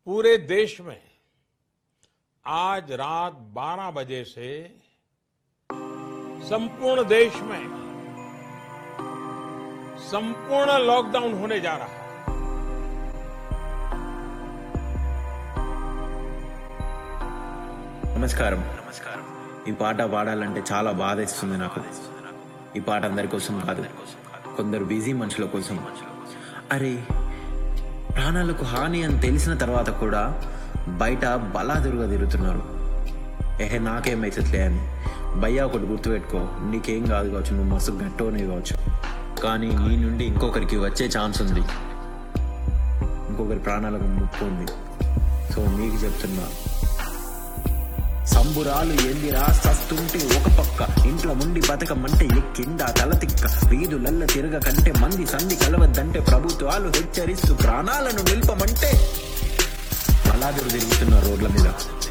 पूरे देश में आज रात 12 बजे से संपूर्ण देश में संपूर्ण लॉकडाउन होने जा रहा है నమస్కారం నమస్కారం ఈ పాట పాడాలంటే చాలా బాధ ఇస్తుంది నాకు ఈ పాట అందరి కోసం కాదు కొందరు బిజీ మనుషుల కోసం అరే ప్రాణాలకు హాని అని తెలిసిన తర్వాత కూడా బయట బలాదురుగా తిరుగుతున్నారు ఏహే నాకేమైతుందిలే అని భయ్యా ఒకటి గుర్తుపెట్టుకో నీకేం కాదు కావచ్చు నువ్వు మస్తు గట్టోనే కావచ్చు కానీ నీ నుండి ఇంకొకరికి వచ్చే ఛాన్స్ ఉంది ఇంకొకరి ప్రాణాలకు ముప్పు ఉంది సో నీకు చెప్తున్నా సంబురాలు ఎందిరా సస్తుంటే ఒక పక్క ఇంట్లో ముండి బతకమంటే ఎక్కిందా తల తిక్క వీధులల్ల తిరగ కంటే మంది సంధి కలవద్దంటే ప్రభుత్వాలు హెచ్చరిస్తూ ప్రాణాలను నిల్పమంటే అలాదురు తిరుగుతున్న రోడ్ల మీద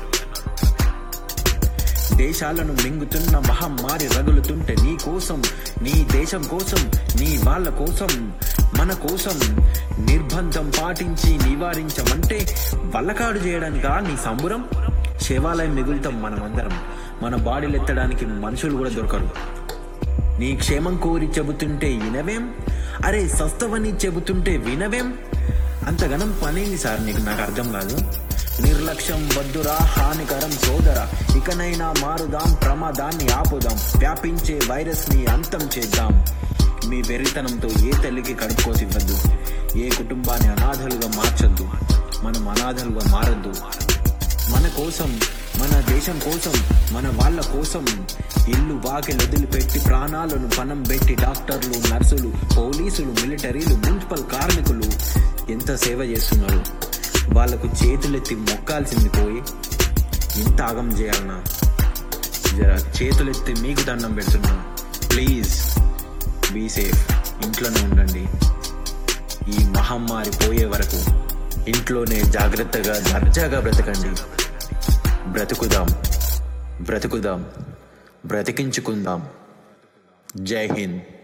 దేశాలను మింగుతున్న మహమ్మారి రగులుతుంటే నీ కోసం నీ దేశం కోసం నీ వాళ్ళ కోసం మన కోసం నిర్బంధం పాటించి నివారించమంటే వల్లకాడు చేయడానికా నీ సంబురం శివాలయం మిగులుతాం మనమందరం మన బాడీలు ఎత్తడానికి మనుషులు కూడా దొరకరు నీ క్షేమం కోరి చెబుతుంటే వినవేం అరే సస్తవని చెబుతుంటే వినవేం అంతగనం పనేంది సార్ నీకు నాకు అర్థం కాదు నిర్లక్ష్యం వద్దురా హానికరం సోదరా ఇకనైనా మారుదాం ప్రమాదాన్ని ఆపుదాం వ్యాపించే వైరస్ ని అంతం చేద్దాం మీ వెర్రితనంతో ఏ తల్లికి కడుపుకోసివ్వద్దు ఏ కుటుంబాన్ని అనాథలుగా మార్చొద్దు మనం అనాథలుగా మారద్దు మన కోసం మన దేశం కోసం మన వాళ్ళ కోసం ఇల్లు వాకిలు వదిలిపెట్టి ప్రాణాలను పణం పెట్టి డాక్టర్లు నర్సులు పోలీసులు మిలిటరీలు మున్సిపల్ కార్మికులు ఎంత సేవ చేస్తున్నారు వాళ్ళకు చేతులెత్తి మొక్కాల్సింది పోయి ఇంత ఆగం చేయాలన్నా జర చేతులెత్తి మీకు దండం పెడుతున్నా ప్లీజ్ బీ సేఫ్ ఇంట్లోనే ఉండండి ఈ మహమ్మారి పోయే వరకు ఇంట్లోనే జాగ్రత్తగా దర్జాగా బ్రతకండి బ్రతుకుదాం బ్రతుకుదాం బ్రతికించుకుందాం జై హింద్